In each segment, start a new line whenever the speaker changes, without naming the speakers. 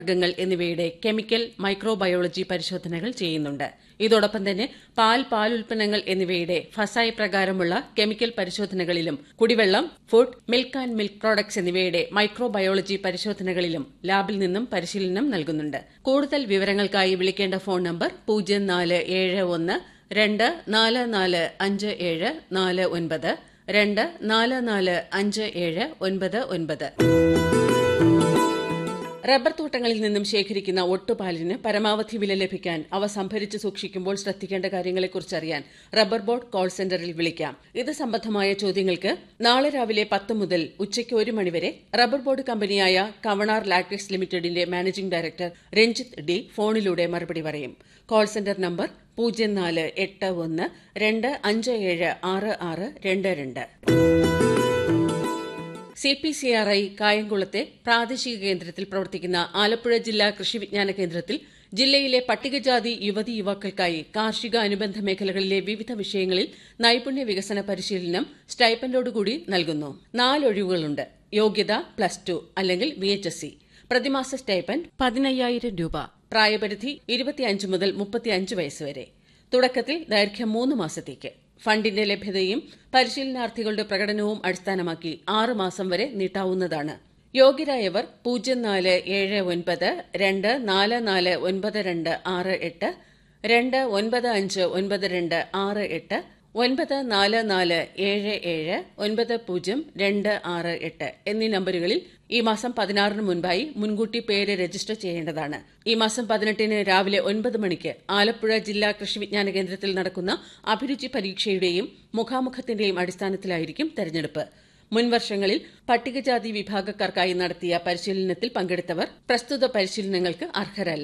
വർഗ്ഗങ്ങൾ എന്നിവയുടെ chemical microbiology പരിശോധനകൾ ചെയ്യുന്നുണ്ട് ഇതോടൊപ്പം തന്നെ പാൽ പാലുൽപ്പന്നങ്ങൾ എന്നിവയുടെ ഫസായി പ്രകാരമുള്ള കെമിക്കൽ പരിശോധനകളിലും കുടിവെള്ളം food milk and milk products എന്നിവയുടെ മൈക്രോബയോളജി പരിശോധനകളിലും ലാബിൽ നിന്നും പരിശീലനം നൽകുന്നുണ്ട് കൂടുതൽ വിവരങ്ങൾക്കായി വിളിക്കേണ്ട ഫോൺ നമ്പർ പൂജ്യം നാല് ഏഴ് ഒന്ന് രണ്ട് നാല് നാല് അഞ്ച് ഏഴ് നാല് ഒൻപത് രണ്ട് നാല് നാല് അഞ്ച് ഏഴ് ഒൻപത് ഒൻപത് റബ്ബർ തോട്ടങ്ങളിൽ നിന്നും ശേഖരിക്കുന്ന ഒട്ടുപാലിന് പരമാവധി വില ലഭിക്കാൻ അവ സംഭരിച്ച് സൂക്ഷിക്കുമ്പോൾ ശ്രദ്ധിക്കേണ്ട കാര്യങ്ങളെക്കുറിച്ച് അറിയാൻ റബ്ബർ ബോർഡ് കോൾ സെന്ററിൽ വിളിക്കാം ഇത് സംബന്ധമായ ചോദ്യങ്ങൾക്ക് നാളെ രാവിലെ പത്ത് മുതൽ ഉച്ചയ്ക്ക് ഒരു മണിവരെ റബ്ബർ ബോർഡ് കമ്പനിയായ കവണാർ ലാക്ടിക്സ് ലിമിറ്റഡിന്റെ മാനേജിംഗ് ഡയറക്ടർ രഞ്ജിത്ത് ഡി ഫോണിലൂടെ മറുപടി പറയും കോൾ സെന്റർ നമ്പർ പൂജ്യം നാല് എട്ട് ഒന്ന് രണ്ട് അഞ്ച് ഏഴ് ആറ് ആറ് രണ്ട് രണ്ട് C P C R I കായംകുളത്തെ പ്രാദേശിക കേന്ദ്രത്തിൽ പ്രവർത്തിക്കുന്ന ആലപ്പുഴ ജില്ലാ കൃഷി വിജ്ഞാന കേന്ദ്രത്തിൽ ജില്ലയിലെ പട്ടികജാതി യുവതി യുവാക്കൾക്കായി കാർഷിക അനുബന്ധ മേഖലകളിലെ വിവിധ വിഷയങ്ങളിൽ നൈപുണ്യ വികസന പരിശീലനം സ്റ്റൈപ്പൻഡോടുകൂടി നൽകുന്നു നാലൊഴിവുകളുണ്ട് യോഗ്യത പ്ലസ് ടു അല്ലെങ്കിൽ വി എച്ച് എസ് സി പ്രതിമാസ സ്റ്റൈപ്പൻഡ് പതിനയ്യായിരം രൂപ പ്രായപരിധി ഇരുപത്തിയഞ്ച് മുതൽ മുപ്പത്തിയഞ്ച് വയസ്സ് വരെ തുടക്കത്തിൽ ദൈർഘ്യം മൂന്ന് മാസത്തേക്ക് ഫണ്ടിന്റെ ലഭ്യതയും പരിശീലനാർത്ഥികളുടെ പ്രകടനവും അടിസ്ഥാനമാക്കി ആറ് മാസം വരെ നീട്ടാവുന്നതാണ് യോഗ്യരായവർ പൂജ്യം നാല് ഏഴ് ഒൻപത് രണ്ട് നാല് നാല് ഒൻപത് രണ്ട് ആറ് എട്ട് രണ്ട് ഒൻപത് അഞ്ച് ഒൻപത് രണ്ട് ആറ് എട്ട് ഒൻപത് നാല് നാല് ഏഴ് ഏഴ് ഒൻപത് പൂജ്യം രണ്ട് ആറ് എട്ട് എന്നീ നമ്പറുകളിൽ ഈ മാസം പതിനാറിന് മുൻപായി മുൻകൂട്ടി പേര് രജിസ്റ്റർ ചെയ്യേണ്ടതാണ് ഈ മാസം പതിനെട്ടിന് രാവിലെ ഒൻപത് മണിക്ക് ആലപ്പുഴ ജില്ലാ കൃഷി വിജ്ഞാന കേന്ദ്രത്തിൽ നടക്കുന്ന അഭിരുചി പരീക്ഷയുടെയും മുഖാമുഖത്തിന്റെയും അടിസ്ഥാനത്തിലായിരിക്കും തെരഞ്ഞെടുപ്പ് മുൻവർഷങ്ങളിൽ പട്ടികജാതി വിഭാഗക്കാർക്കായി നടത്തിയ പരിശീലനത്തിൽ പങ്കെടുത്തവർ പ്രസ്തുത പരിശീലനങ്ങൾക്ക് അർഹരല്ല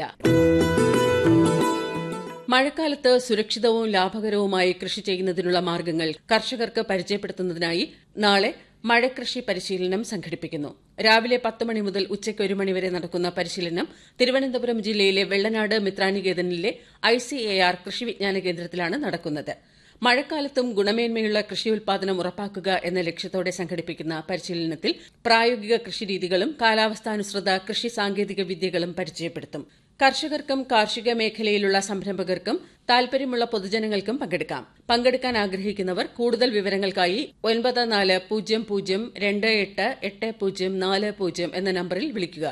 മഴക്കാലത്ത് സുരക്ഷിതവും ലാഭകരവുമായി കൃഷി ചെയ്യുന്നതിനുള്ള മാർഗ്ഗങ്ങൾ കർഷകർക്ക് പരിചയപ്പെടുത്തുന്നതിനായി നാളെ മഴകൃഷി പരിശീലനം സംഘടിപ്പിക്കുന്നു രാവിലെ പത്ത് മണി മുതൽ ഉച്ചയ്ക്ക് ഒരു മണിവരെ നടക്കുന്ന പരിശീലനം തിരുവനന്തപുരം ജില്ലയിലെ വെള്ളനാട് മിത്രാനികേതനിലെ ഐ സി എ ആർ കൃഷി വിജ്ഞാന കേന്ദ്രത്തിലാണ് നടക്കുന്നത് മഴക്കാലത്തും ഗുണമേന്മയുള്ള കൃഷി ഉൽപാദനം ഉറപ്പാക്കുക എന്ന ലക്ഷ്യത്തോടെ സംഘടിപ്പിക്കുന്ന പരിശീലനത്തിൽ പ്രായോഗിക കൃഷിരീതികളും കാലാവസ്ഥാനുസൃത കൃഷി സാങ്കേതിക വിദ്യകളും പരിചയപ്പെടുത്തും കർഷകർക്കും കാർഷിക മേഖലയിലുള്ള സംരംഭകർക്കും താൽപര്യമുള്ള പൊതുജനങ്ങൾക്കും പങ്കെടുക്കാം പങ്കെടുക്കാൻ ആഗ്രഹിക്കുന്നവർ കൂടുതൽ വിവരങ്ങൾക്കായി ഒൻപത് നാല് പൂജ്യം പൂജ്യം രണ്ട് എട്ട് എട്ട് പൂജ്യം നാല് പൂജ്യം എന്ന നമ്പറിൽ വിളിക്കുക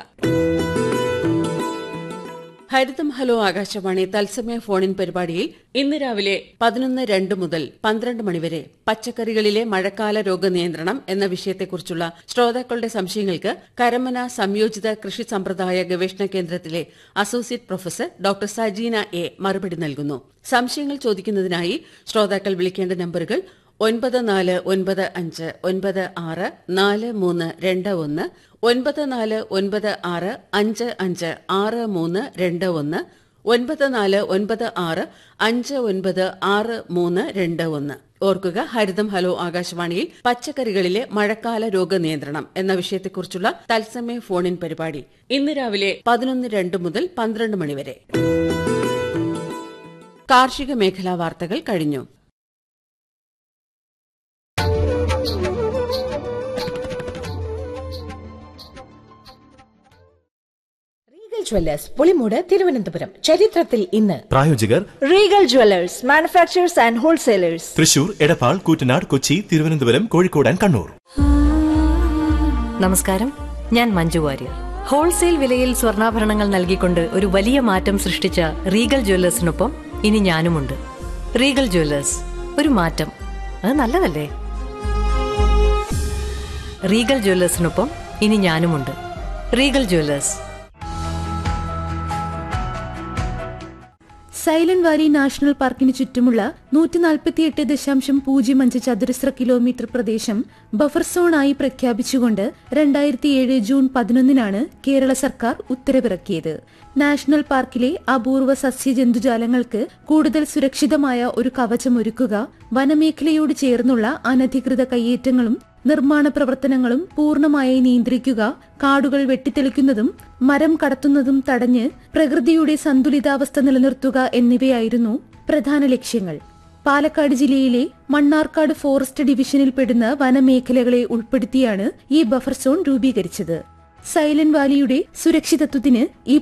ഹരിതം ഹലോ ആകാശവാണി തത്സമയ ഫോണിൻ പരിപാടിയിൽ ഇന്ന് രാവിലെ പതിനൊന്ന് രണ്ട് മുതൽ പന്ത്രണ്ട് മണിവരെ പച്ചക്കറികളിലെ മഴക്കാല രോഗനിയന്ത്രണം എന്ന വിഷയത്തെക്കുറിച്ചുള്ള ശ്രോതാക്കളുടെ സംശയങ്ങൾക്ക് കരമന സംയോജിത കൃഷി സമ്പ്രദായ ഗവേഷണ കേന്ദ്രത്തിലെ associate professor doctor Sajeena A മറുപടി നൽകുന്നു സംശയങ്ങൾ ചോദിക്കുന്നതിനായി ശ്രോതാക്കൾ വിളിക്കേണ്ട നമ്പറുകൾ ഒൻപത് നാല് ഒൻപത് അഞ്ച് ഒൻപത് ആറ് നാല് മൂന്ന് രണ്ട് ഒന്ന് ഒൻപത് നാല് ഒൻപത് ആറ് അഞ്ച് അഞ്ച് ആറ് മൂന്ന് രണ്ട് ഒന്ന് ഒൻപത് നാല് ഒൻപത് ആറ് അഞ്ച് ഒൻപത് ആറ് മൂന്ന് രണ്ട് ഒന്ന് ഓർക്കുക ഹരിതം ഹലോ ആകാശവാണിയിൽ പച്ചക്കറികളിലെ മഴക്കാല രോഗനിയന്ത്രണം എന്ന വിഷയത്തെക്കുറിച്ചുള്ള തത്സമയ ഫോണിൻ പരിപാടി ഇന്ന് രാവിലെ പതിനൊന്ന് രണ്ട് മുതൽ പന്ത്രണ്ട് മണിവരെ കാർഷിക മേഖലാ വാർത്തകൾ കഴിഞ്ഞു
റീഗൽ ജ്വല്ലേഴ്സ് പുളിമൂട് തിരുവനന്തപുരം ചരിത്രത്തിൽ ഇന്ന്
പ്രായോജകർ
Regal jewellers manufacturers and wholesalers
Thrissur Edappal Koottanad Kochi Thiruvananthapuram Kozhikode and Kannur
നമസ്കാരം ഞാൻ മഞ്ജു വാര്യർ ഹോൾസെയിൽ വിലയിൽ സ്വർണ്ണാഭരണങ്ങൾ നൽകിക്കൊണ്ട് ഒരു വലിയ മാറ്റം സൃഷ്ടിച്ച റീഗൽ ജ്വല്ലേഴ്സിനൊപ്പം ഇനി ഞാനുമുണ്ട് റീഗൽ ജ്വല്ലേഴ്സ് ഒരു മാറ്റം അത് നല്ലതല്ലേ റീഗൽ ജ്വല്ലേഴ്സിനൊപ്പം ഇനി ഞാനുമുണ്ട് Regal jewellers
Silent Valley National പാർക്കിന് ചുറ്റുമുള്ള നൂറ്റി നാൽപ്പത്തിയെട്ട് ദശാംശം പൂജ്യം അഞ്ച് ചതുരശ്ര കിലോമീറ്റർ പ്രദേശം ബഫർ സോണായി പ്രഖ്യാപിച്ചുകൊണ്ട് രണ്ടായിരത്തിയേഴ് ജൂൺ പതിനൊന്നിനാണ് കേരള സർക്കാർ ഉത്തരവിറക്കിയത് നാഷണൽ പാർക്കിലെ അപൂർവ സസ്യജന്തുജാലങ്ങൾക്ക് കൂടുതൽ സുരക്ഷിതമായ ഒരു കവചമൊരുക്കുക വനമേഖലയോട് ചേർന്നുള്ള അനധികൃത കയ്യേറ്റങ്ങളും നിർമ്മാണ പ്രവർത്തനങ്ങളും പൂർണ്ണമായി നിയന്ത്രിക്കുക കാടുകൾ വെട്ടിത്തെളിക്കുന്നതും മരം കടത്തുന്നതും തടഞ്ഞ് പ്രകൃതിയുടെ സന്തുലിതാവസ്ഥ നിലനിർത്തുക എന്നിവയായിരുന്നു പ്രധാന ലക്ഷ്യങ്ങൾ പാലക്കാട് ജില്ലയിലെ മണ്ണാർക്കാട് ഫോറസ്റ്റ് ഡിവിഷനിൽപ്പെടുന്ന വനമേഖലകളെ ഉൾപ്പെടുത്തിയാണ് ഈ ബഫർ സോൺ രൂപീകരിച്ചത് സൈലന്റ് വാലിയുടെ സുരക്ഷിതത്വത്തിന് ഈ